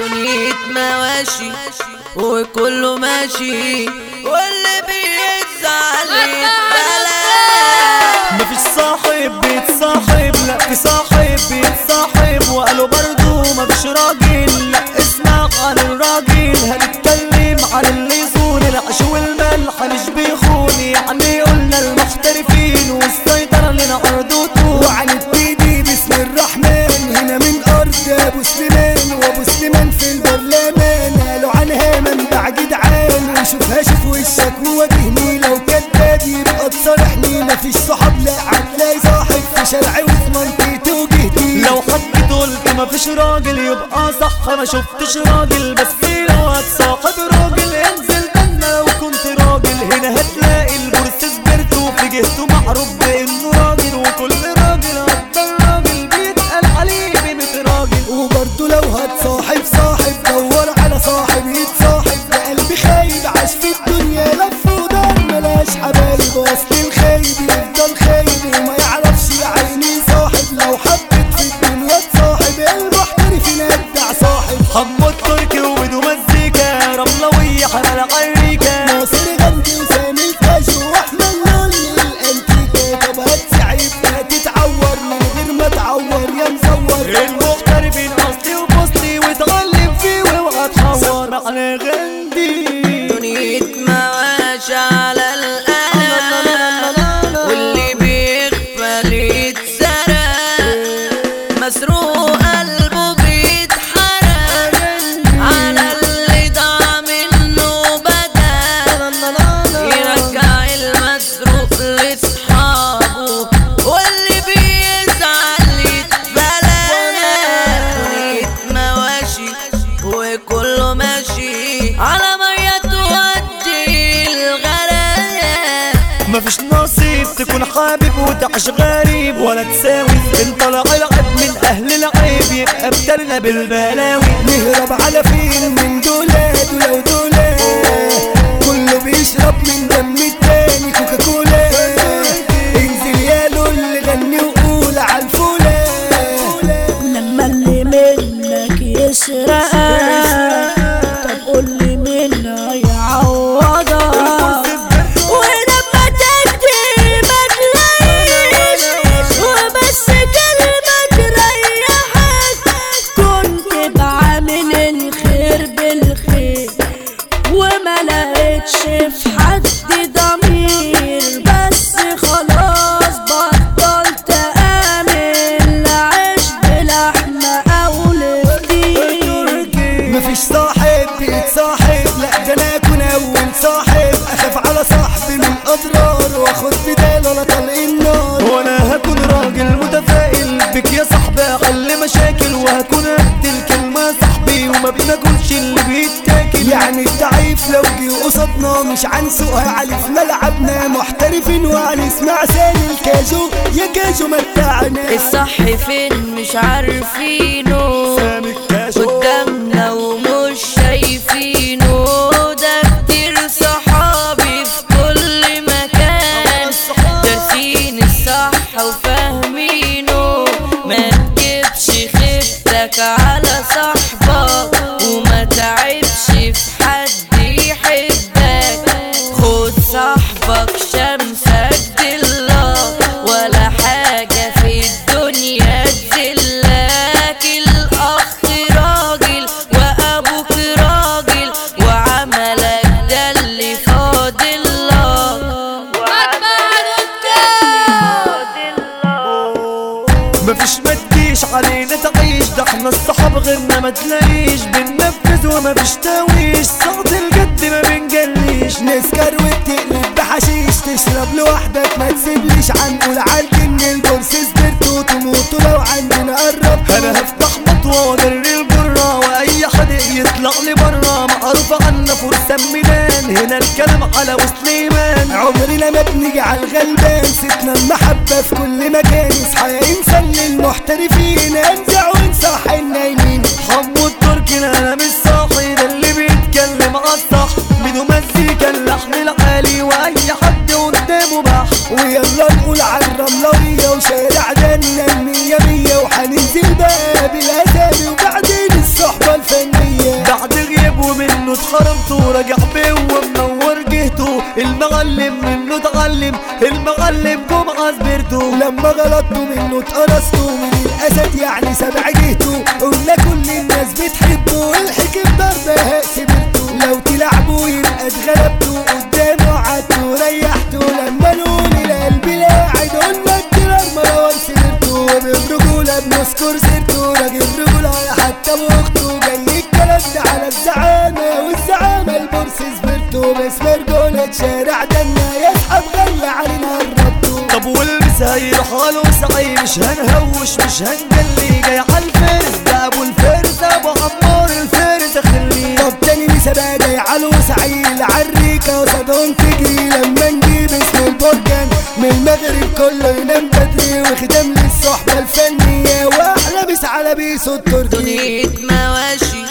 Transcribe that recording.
دنيا مواشي وكله ماشي واللي بيزعل يتبلى مفيش صاحب بيتصاحب لا في صاحب بيتصاحب وقالوا برضو مفيش راجل لا اسمع عن الراجل هنتكلم عن اللي يصون العيش والملح مش بيخون يعني قلنا المحترفين والسيطرة لنا عرضته وعن البيدي بسم الرحمن هنا من ارض ابو سليمان وابو سليمان في البرلمان قالوا عنها منبع جدعان وشوفها شوف وشك وواجهني لو كداب يبقى تصارحني مفيش صحاب لا هتلاقي صاحب في شارعي وفي منطقتي وجهتي لو حد قلت مفيش راجل يبقى صح ما شفتش راجل بس لو هتصاحب راجل انزل جنة لو كنت راجل هنا هتلاقي البورس سبرته في جهته معروف بانه راجل وكل راجل اكبر راجل بيتقال عليه بميت راجل وبرضه لو هتصاحب صاحب دور على صاحب يتصاحب ده قلبي خايب عاش في الدنيا لف ودار ملاش حبايب اصل الخايب يفضل خايب وما يعرفش يا عيني صاحب لو حبت في الدنيا تصاحب المحترفين ابدع صاحب حمو التركي وبدو مزيكا رملوية حمل عريكة ناصر غندي وسامي الكاجو واحمد لولي الانتيكا طب هتسعيب هتتعور من غير ما تعور يا مزور المغتربين اصلي وبصلي وتغلب فيه واوعى تحور على غندي دنيا مواشي على القلم واللي بيغفل يتسرق مسروق قلبه بيتحرق على اللي ضاع منه بدل يرجع المسروق لاصحابه واللي بيزعل يتبلى دنيا مواشي وكله ماشي على مية تودي الغلاية مفيش نصيب تكون حابب وتعيش غريب ولا تساوي ان طلع العيب من اهل العيب يبقى ابتلنا بالبلاوي نهرب على فين من دولاد ولو دولاد كله بيشرب من دم التاني كوكا كولا انزل يا لول غني وقول عالفولة لما اللي منك يسرقك طب قول لي مين هيعوضك ولما تجري ما تلاقيش وبس كلمة تريحك كنت بعمل الخير بالخير وما لقيتش في حد ضمير بس خلاص بطلت امن عيش بلحمة او لفدين مفيش صاحب بيتصاحب لا ده انا اكون اول صاحب اخاف على صاحبي من اضرار واخد بدال ولا طلق النار وانا هكون راجل متفائل بك يا صاحبي احل مشاكل وهكون قد الكلمة صاحبي وما بناكلش اللي بيتاكل يعني الضعيف لو جه قصادنا مش عنسوها علي في ملعبنا محترفين وهنسمع ثاني الكاجو يا كاجو متعنا الصح فين مش عارفينه سامي الكاشو قدامنا ومش شايفينه ده كتير صحابي في كل مكان دارسين الصح وفاهمينه ما تجيبش خيبتك على صاحبك وما تعبش في حد يحبك خد صاحبك شمسك دلة ولا حاجة في الدنيا تذلك الأخ راجل وأبوك راجل وعملك ده اللي فاضل مفيش ما تجيش علينا تعيش ده احنا الصحاب غيرنا ما تلاقيش بننفذ وما فيش تاويش صوت الجد ما بنجليش نسكر وبتقلب بحشيش تشرب لوحدك ما تسيبليش عنقول عالجن البورس سبرتو تموتوا لو عندنا قرب انا هفتح مطوة واجري الجرة واي حد يطلع لي برا معروف عنا فرسان ميدان هنا الكلام على وسليمان عمرنا ما بنيجي على الغلبان ستنا المحبة في كل مكان اصحى يا انسان للمحترفين انزع وانصح النايمين حمو التركي لا انا مش صاحي ده اللي بيتكلم على الصح بدون مزيكا اللحن العالي واي حد قدامه بح ويلا نقول على الرملوية وشارع دنا المية مية وحننزل باب الأسامي وبعدين الصحبة الفنية عزبرته لما غلطتوا منه اتقرصتوا من الاسد يعني سبع جهته قلنا كل الناس بتحبه الحكم ضربها سبرته لو تلعبوا يبقى اتغلبتوا قدامه عدتوا ريحتوا لما نقول القلب لاعد قلنا الدرار مروان سيرته وبالرجولة بنذكر سيرته راجل رجولة حتى باخته جاي الكلام ده على الزعامة والزعامة البورس سبرته باسم رجولة شارع دنا يسحب غلى علينا الربطه طب والبس هيروح له سعي مش هنهوش مش هنجلي جاي على الفارس ده ابو الفارس ابو عمار الفارس خليه طب تاني مسابقة جاي على وسعيل عالريكة وصدهم تجري لما نجيب اسم البركان من المغرب كله ينام بدري وخدام للصحبة الفنية واحلى بيس على بيس التركي دنيا مواشي